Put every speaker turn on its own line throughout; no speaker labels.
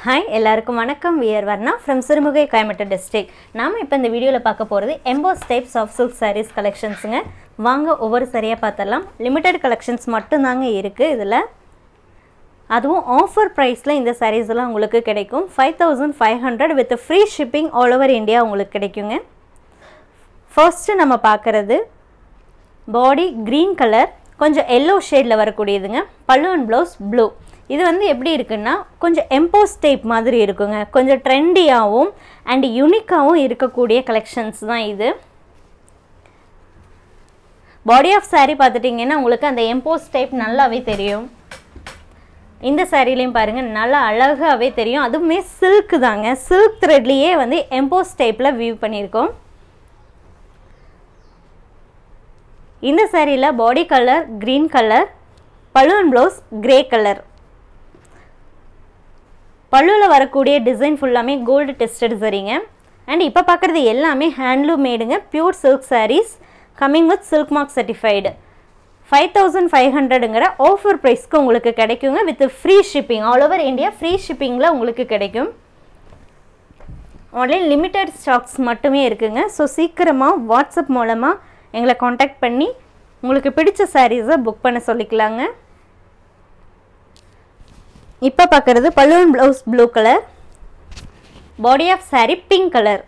hi எல்லாருக்கும் வணக்கம் we are Varna from Sirumugai Coimbatore district நாம் இப்போ இந்த வீடியோவில் பார்க்க போகிறது emboss types of silk sarees கலெக்ஷன்ஸுங்க வாங்க ஒவ்வொரு சரியாக பார்த்துடலாம் லிமிட்டெட் கலெக்ஷன்ஸ் மட்டும்தாங்க இருக்குது இதில் அதுவும் ஆஃபர் ப்ரைஸில் இந்த sarees எல்லாம் உங்களுக்கு கிடைக்கும் five thousand five hundred with free shipping all over India உங்களுக்கு கிடைக்குங்க ஃபர்ஸ்ட்டு நம்ம பார்க்குறது பாடி க்ரீன் கலர் கொஞ்சம் எல்லோ ஷேடில் வரக்கூடியதுங்க பல்லு அண்ட் ப்ளவுஸ் ப்ளூ இது வந்து எப்படி இருக்குன்னா கொஞ்சம் எம்போஸ் டைப் மாதிரி இருக்குங்க கொஞ்சம் ட்ரெண்டியாகவும் அண்ட் யூனிக்காகவும் இருக்கக்கூடிய கலெக்ஷன்ஸ் தான் இது பாடி ஆஃப் saree பார்த்துட்டிங்கன்னா உங்களுக்கு அந்த எம்போஸ் டைப் நல்லாவே தெரியும் இந்த சாரீலையும் பாருங்கள் நல்லா அழகாகவே தெரியும் அதுவுமே சில்க் தாங்க சில்க் த்ரெட்லேயே வந்து எம்போஸ் டைப்பில் வியூ பண்ணியிருக்கோம் இந்த சாரியில் body colour green colour balloon blouse grey colour பல்லுவில் வரக்கூடிய டிசைன் ஃபுல்லாமே கோல்டு டெஸ்டட் சரிங்க அண்ட் இப்போ பார்க்குறது எல்லாமே ஹேண்ட்லூம் மேடுங்க pure silk sarees coming with silk mark certified five thousand five ஹண்ட்ரடுங்கிற ஆஃபர் ப்ரைஸ்க்கு உங்களுக்கு கிடைக்குங்க with free shipping all over India free ஷிப்பிங்கில் உங்களுக்கு கிடைக்கும் ஆன்லைன் லிமிட்டட் ஸ்டாக்ஸ் மட்டுமே இருக்குங்க ஸோ சீக்கிரமாக வாட்ஸ்அப் மூலமாக எங்களை காண்டாக்ட் பண்ணி உங்களுக்கு பிடிச்ச சாரீஸை புக் பண்ண சொல்லிக்கலாங்க இப்போ பார்க்குறது balloon blouse blue colour body of saree pink colour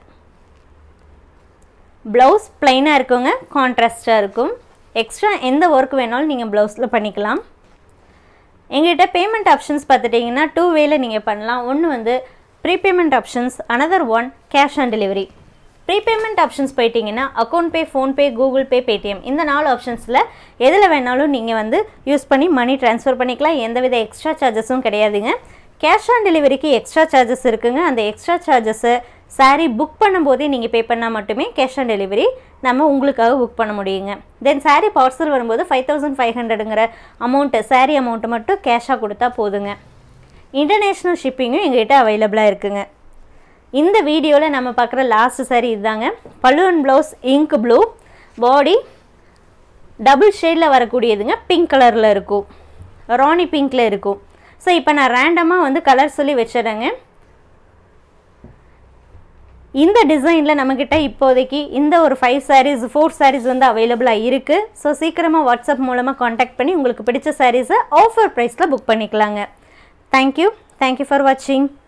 blouse பிளைனாக இருக்குங்க கான்ட்ராஸ்டாக இருக்கும் எக்ஸ்ட்ரா எந்த ஒர்க் வேணாலும் நீங்கள் ப்ளவுஸில் பண்ணிக்கலாம் எங்கள்கிட்ட பேமெண்ட் ஆப்ஷன்ஸ் பார்த்துட்டிங்கன்னா டூ வேல நீங்கள் பண்ணலாம் ஒன்று வந்து prepayment options another one cash on delivery prepayment options போயிட்டீங்கன்னா account pay PhonePe Google Pay Paytm இந்த நாலு ஆப்ஷன்ஸில் எதில் வேணாலும் நீங்கள் வந்து யூஸ் பண்ணி மணி ட்ரான்ஸ்ஃபர் பண்ணிக்கலாம் எந்தவித எக்ஸ்ட்ரா சார்ஜஸும் கிடையாதுங்க கேஷ் ஆன் டெலிவரிக்கு எக்ஸ்ட்ரா சார்ஜஸ் இருக்குங்க அந்த எக்ஸ்ட்ரா சார்ஜஸை சாரீ புக் பண்ணும்போதே நீங்கள் பே பண்ணால் மட்டுமே கேஷ் ஆன் டெலிவரி நம்ம உங்களுக்காக புக் பண்ண முடியுங்க தென் சாரீ பார்சல் வரும்போது ஃபைவ் தௌசண்ட் ஃபைவ் ஹண்ட்ரடுங்கிற அமௌண்ட்டு சாரீ அமௌண்ட்டு மட்டும் கேஷாக கொடுத்தா போதுங்க இன்டர்நேஷ்னல் ஷிப்பிங்கும் எங்கள்கிட்ட அவைலபிளாக இருக்குங்க இந்த வீடியோவில் நம்ம பார்க்குற லாஸ்ட் சாரி இதுதாங்க balloon blouse ink blue body double ஷேடில் வரக்கூடியதுங்க பிங்க் கலரில் இருக்கும் ராணி பிங்க்கில் இருக்கும் ஸோ இப்போ நான் ரேண்டமாக வந்து கலர் சொல்லி வச்சிடறேங்க இந்த டிசைனில் நம்மக்கிட்ட இப்போதைக்கு இந்த ஒரு ஃபைவ் sarees ஃபோர் sarees வந்து அவைலபிளாக இருக்குது ஸோ சீக்கிரமாக வாட்ஸ்அப் மூலமாக காண்டாக்ட் பண்ணி உங்களுக்கு பிடிச்ச சாரீஸை ஆஃபர் ப்ரைஸில் புக் பண்ணிக்கலாங்க தேங்க்யூ தேங்க்யூ ஃபார் வாட்சிங்